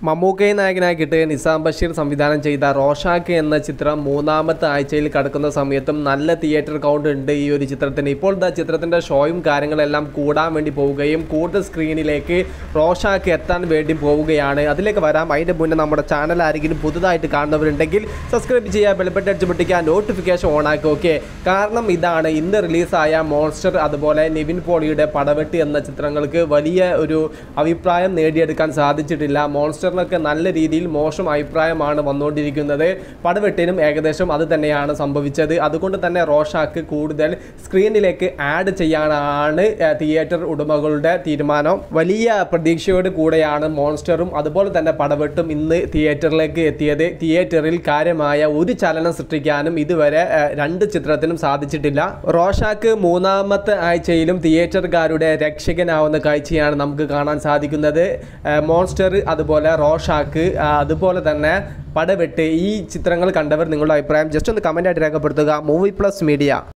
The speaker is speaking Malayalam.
മമ്മൂക്കയെ നായകനാക്കിയിട്ട് നിസാം ബഷീർ സംവിധാനം ചെയ്ത റോഷാക്ക് എന്ന ചിത്രം മൂന്നാമത്തെ ആഴ്ചയിൽ കടക്കുന്ന സമയത്തും നല്ല തിയേറ്റർ കൗണ്ട് ഉണ്ട് ഈ ഒരു ചിത്രത്തിന് ഇപ്പോൾ ദാ ചിത്രത്തിൻ്റെ ഷോയും കാര്യങ്ങളെല്ലാം കൂടാൻ വേണ്ടി പോവുകയും കൂടുതൽ സ്ക്രീനിലേക്ക് റോഷാക്ക് എത്താൻ വേണ്ടി പോവുകയാണ് അതിലേക്ക് വരാം അതിൻ്റെ മുന്നേ നമ്മുടെ ചാനൽ ആരെങ്കിലും പുതുതായിട്ട് കാണുന്നവരുണ്ടെങ്കിൽ സബ്സ്ക്രൈബ് ചെയ്യുക ബെൽബട്ടൺ അടിച്ച് പൊട്ടിക്കുക നോട്ടിഫിക്കേഷൻ ഓൺ ആക്കുക ഓക്കെ കാരണം ഇതാണ് ഇന്ന് റിലീസായ മോൺസ്റ്റർ അതുപോലെ നിവിൻ പോളിയുടെ പടവെട്ട് എന്ന ചിത്രങ്ങൾക്ക് വലിയ ഒരു അഭിപ്രായം നേടിയെടുക്കാൻ സാധിച്ചിട്ടില്ല മോൺസ്റ്ററിനൊക്കെ നല്ല രീതിയിൽ മോശം അഭിപ്രായമാണ് വന്നുകൊണ്ടിരിക്കുന്നത് പടവെട്ടിനും ഏകദേശം അത് തന്നെയാണ് സംഭവിച്ചത് അതുകൊണ്ട് തന്നെ റോഷാക്ക് കൂടുതൽ സ്ക്രീനിലേക്ക് ആഡ് ചെയ്യാനാണ് ഏഹ്, തിയേറ്റർ ഉടമകളുടെ തീരുമാനം വലിയ പ്രതീക്ഷയോട് കൂടെയാണ് മോൺസ്റ്ററും അതുപോലെ തന്നെ പടവെട്ടും ഇന്ന് തിയേറ്ററിലേക്ക് എത്തിയത് തിയേറ്ററിൽ കാര്യമായ ഒരു ചലനം സൃഷ്ടിക്കാനും ഇതുവരെ ഏഹ്, രണ്ട് ചിത്രത്തിനും സാധിച്ചിട്ടില്ല റോഷാക്ക് മൂന്നാമത്തെ ആഴ്ചയിലും തിയേറ്ററുകാരുടെ രക്ഷകനാവുന്ന കാഴ്ചയാണ് നമുക്ക് കാണാൻ സാധിക്കുന്നത് ഏഹ്, മോൺസ്റ്റർ അതുപോലെ റോഷാക്ക് ആ, അതുപോലെ തന്നെ പടവെട്ട് ഈ ചിത്രങ്ങൾ കണ്ടവർ നിങ്ങളുടെ അഭിപ്രായം ജസ്റ്റ് ഒന്ന് കമൻ്റ് ആയിട്ട് രേഖപ്പെടുത്തുക മൂവി പ്ലസ് മീഡിയ